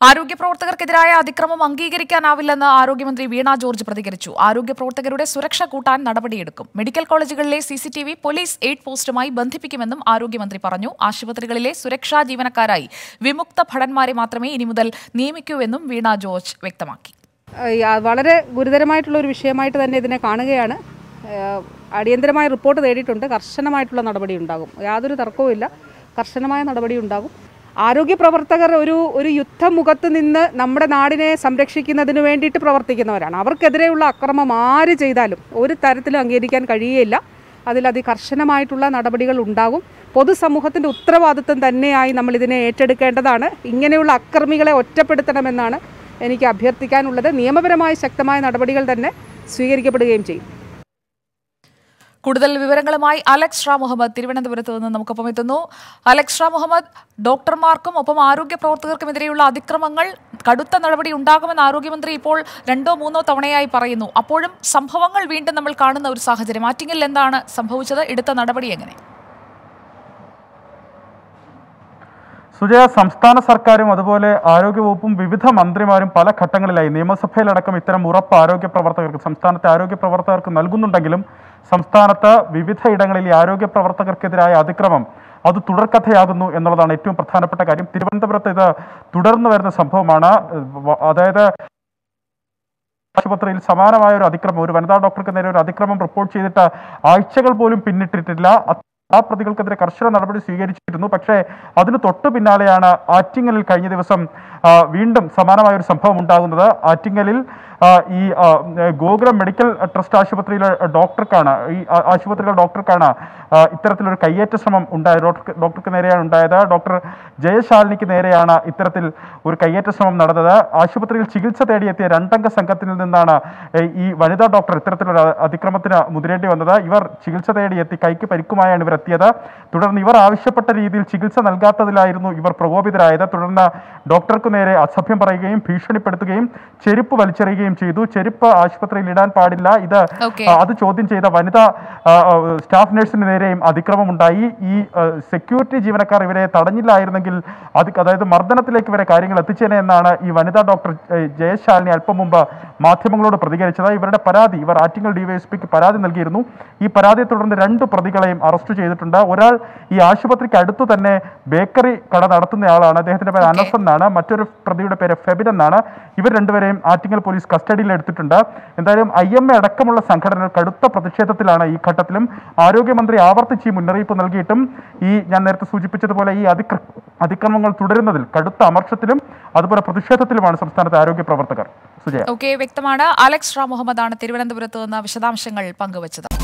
ആരോഗ്യ പ്രവർത്തകർക്കെതിരായ അതിക്രമം അംഗീകരിക്കാനാവില്ലെന്ന് ആരോഗ്യമന്ത്രി വീണ ജോർജ് പ്രതികരിച്ചു ആരോഗ്യ പ്രവർത്തകരുടെ സുരക്ഷ കൂട്ടാൻ നടപടിയെടുക്കും മെഡിക്കൽ കോളേജുകളിലെ സിസിടിവി പോലീസ് എയ്ഡ് പോസ്റ്റുമായി ബന്ധിപ്പിക്കുമെന്നും ആരോഗ്യമന്ത്രി പറഞ്ഞു ആശുപത്രികളിലെ സുരക്ഷാ ജീവനക്കാരായി വിമുക്ത ഭടന്മാരെ മാത്രമേ ഇനി മുതൽ നിയമിക്കൂവെന്നും വീണ ജോർജ് വ്യക്തമാക്കി ഏഹ് യാ- വളരെ ഗുരുതരമായിട്ടുള്ള ഒരു വിഷയമായിട്ട് തന്നെ ഇതിനെ കാണുകയാണ് ഏഹ് അടിയന്തരമായ റിപ്പോർട്ട് തേടിയിട്ടുണ്ട് കർശനമായിട്ടുള്ള നടപടി ഉണ്ടാകും യാതൊരു തർക്കവുമില്ല കർശനമായ നടപടി ഉണ്ടാകും ആരോഗ്യ പ്രവർത്തകർ ഒരു ഒരു യുദ്ധമുഖത്ത് നിന്ന് നമ്മുടെ നാടിനെ സംരക്ഷിക്കുന്നതിന് വേണ്ടിയിട്ട് പ്രവർത്തിക്കുന്നവരാണ് അവർക്കെതിരെയുള്ള അക്രമം ആര് ചെയ്താലും ഒരു തരത്തിലും അംഗീകരിക്കാൻ കഴിയുകയില്ല അതിൽ അതികർശനമായിട്ടുള്ള നടപടികൾ ഉണ്ടാകും പൊതുസമൂഹത്തിൻ്റെ ഉത്തരവാദിത്വം തന്നെയായി നമ്മൾ ഇതിനെ ഏറ്റെടുക്കേണ്ടതാണ് ഇങ്ങനെയുള്ള അക്രമികളെ ഒറ്റപ്പെടുത്തണമെന്നാണ് എനിക്ക് അഭ്യർത്ഥിക്കാനുള്ളത് നിയമപരമായ ശക്തമായ നടപടികൾ തന്നെ സ്വീകരിക്കപ്പെടുകയും ചെയ്യും കൂടുതൽ വിവരങ്ങളുമായി അലക്സ് ഷാ മുഹമ്മദ് തിരുവനന്തപുരത്ത് നിന്ന് നമുക്കൊപ്പം എത്തുന്നു അലക്സ് ഷാ മുഹമ്മദ് ഡോക്ടർമാർക്കും ഒപ്പം ആരോഗ്യ പ്രവർത്തകർക്കുമെതിരെയുള്ള അതിക്രമങ്ങൾ കടുത്ത നടപടി ഉണ്ടാകുമെന്ന് ആരോഗ്യമന്ത്രി ഇപ്പോൾ രണ്ടോ മൂന്നോ തവണയായി പറയുന്നു അപ്പോഴും സംഭവങ്ങൾ വീണ്ടും നമ്മൾ കാണുന്ന ഒരു സാഹചര്യം ആറ്റിങ്ങിൽ എന്താണ് സംഭവിച്ചത് എടുത്ത നടപടി എങ്ങനെ സുജയ സംസ്ഥാന സർക്കാരും അതുപോലെ ആരോഗ്യവകുപ്പും വിവിധ മന്ത്രിമാരും പല ഘട്ടങ്ങളിലായി നിയമസഭയിലടക്കം ഇത്തരം ഉറപ്പ് ആരോഗ്യ പ്രവർത്തകർക്ക് സംസ്ഥാനത്തെ ആരോഗ്യ പ്രവർത്തകർക്ക് നൽകുന്നുണ്ടെങ്കിലും സംസ്ഥാനത്ത് വിവിധ ഇടങ്ങളിൽ ഈ ആരോഗ്യ പ്രവർത്തകർക്കെതിരായ അതിക്രമം അത് തുടർക്കഥയാകുന്നു എന്നുള്ളതാണ് ഏറ്റവും പ്രധാനപ്പെട്ട കാര്യം തിരുവനന്തപുരത്ത് ഇത് തുടർന്നു വരുന്ന സംഭവമാണ് വ- അതായത് ആശുപത്രിയിൽ സമാനമായ ഒരു അതിക്രമം ഒരു വനിതാ ഡോക്ടർക്ക് നേരെ ഒരു അതിക്രമം റിപ്പോർട്ട് ചെയ്തിട്ട് ആഴ്ചകൾ പോലും പിന്നിട്ടിട്ടില്ല അത് ആ പ്രതികൾക്കെതിരെ കർശന നടപടി സ്വീകരിച്ചിരുന്നു പക്ഷേ അതിന് തൊട്ടു പിന്നാലെയാണ് ആറ്റിങ്ങലിൽ കഴിഞ്ഞ ദിവസം ആ, വീണ്ടും സമാനമായ ഒരു സംഭവം ഉണ്ടാകുന്നത് ആറ്റിങ്ങലിൽ ആ, ഈ ആ, ഗോകുലം മെഡിക്കൽ ട്രസ്റ്റ് ആശുപത്രിയിലെ ഡോക്ടർക്കാണ് ഈ ആ- ആശുപത്രിയിലെ ഡോക്ടർക്കാണ് ആ, ഇത്തരത്തിലൊരു കയ്യേറ്റ ശ്രമം ഉണ്ടായത് ഡോക്ടർ ഡോക്ടർക്ക് നേരെയാണ് ഉണ്ടായത് ഡോക്ടർ ജയശാലിനിക്ക് നേരെയാണ് ഇത്തരത്തിൽ ഒരു കയ്യേറ്റ ശ്രമം നടന്നത് ആശുപത്രിയിൽ ചികിത്സ തേടിയെത്തിയ രണ്ടംഗ സംഘത്തിൽ നിന്നാണ് ഏ, ഈ വനിതാ ഡോക്ടർ ഇത്തരത്തിലൊരു അ- അതിക്രമത്തിന് മുതിരേണ്ടി വന്നത് ഇവർ ചികിത്സ തേടിയെത്തി കൈക്ക് പരിക്കുമായാണ് ഇവർ എത്തിയത് തുടർന്ന് ഇവർ ആവശ്യപ്പെട്ട രീതിയിൽ ചികിത്സ നൽകാത്തതിലായിരുന്നു ഇവർ പ്രകോപിതരായത് തുടർന്ന് ഡോക്ടർക്ക് നേരെ അസഭ്യം പറയുകയും ഭീഷണിപ്പെടുത്തുകയും ചെരുപ്പ് വലിച്ചെറിയുകയും ചെയ്തു ചെരുപ്പ് ആശുപത്രിയിൽ ഇടാൻ പാടില്ല ഇത് Okay. ആ, അത് ചോദ്യം ചെയ്ത വനിതാ ആ, ആ, സ്റ്റാഫ് നഴ്സിന് നേരെയും അതിക്രമം ഉണ്ടായി ഈ ആ, സെക്യൂരിറ്റി ജീവനക്കാർ ഇവരെ തടഞ്ഞില്ലായിരുന്നെങ്കിൽ അത് അതായത് മർദ്ദനത്തിലേക്ക് ഇവരെ കാര്യങ്ങൾ എത്തിച്ചേനെ എന്നാണ് ഈ വനിതാ ഡോക്ടർ ഏ, ജയശാലിനി അല്പം മുമ്പ് മാധ്യമങ്ങളോട് പ്രതികരിച്ചത് ഇവരുടെ പരാതി ഇവർ ആറ്റിങ്ങൽ ഡിവൈഎസ്പിക്ക് പരാതി നൽകിയിരുന്നു ഈ പരാതിയെ തുടർന്ന് രണ്ട് പ്രതികളെയും അറസ്റ്റ് ചെയ്തിട്ടുണ്ട് ഒരാൾ ഈ ആശുപത്രിക്ക് അടുത്തു തന്നെ ബേക്കറി കട നടത്തുന്നയാളാണ് അദ്ദേഹത്തിന്റെ പേര് Okay. അനസ് എന്നാണ് മറ്റൊരു പ്രതിയുടെ പേര് ഫെബിൻ എന്നാണ് ഇവർ രണ്ടുപേരെയും ആറ്റിങ്ങൽ പോലീസ് കസ്റ്റഡിയിൽ എടുത്തിട്ടുണ്ട് എന്തായാലും ഐ എം എ അടക്കമുള്ള സംഘടനകൾ കടുത്ത പ്രതിഷേധത്തിലാണ് ഈ ഘട്ടത്തിലും ആരോഗ്യമന്ത്രി ആവർത്തിച്ച് ഈ മുന്നറിയിപ്പ് നൽകിയിട്ടും ഈ ഞാൻ നേരത്തെ സൂചിപ്പിച്ചതുപോലെ ഈ അതിക്ര അതിക്രമങ്ങൾ തുടരുന്നതിൽ കടുത്ത അമർഷത്തിലും അതുപോലെ പ്രതിഷേധത്തിലുമാണ് സംസ്ഥാനത്തെ ആരോഗ്യ പ്രവർത്തകർ സുജയ ഓക്കെ വ്യക്തമാണ് അലക്സ് ഷാ മുഹമ്മദ് ആണ് തിരുവനന്തപുരത്ത് നിന്ന് വിശദാംശങ്ങൾ പങ്കുവച്ചത്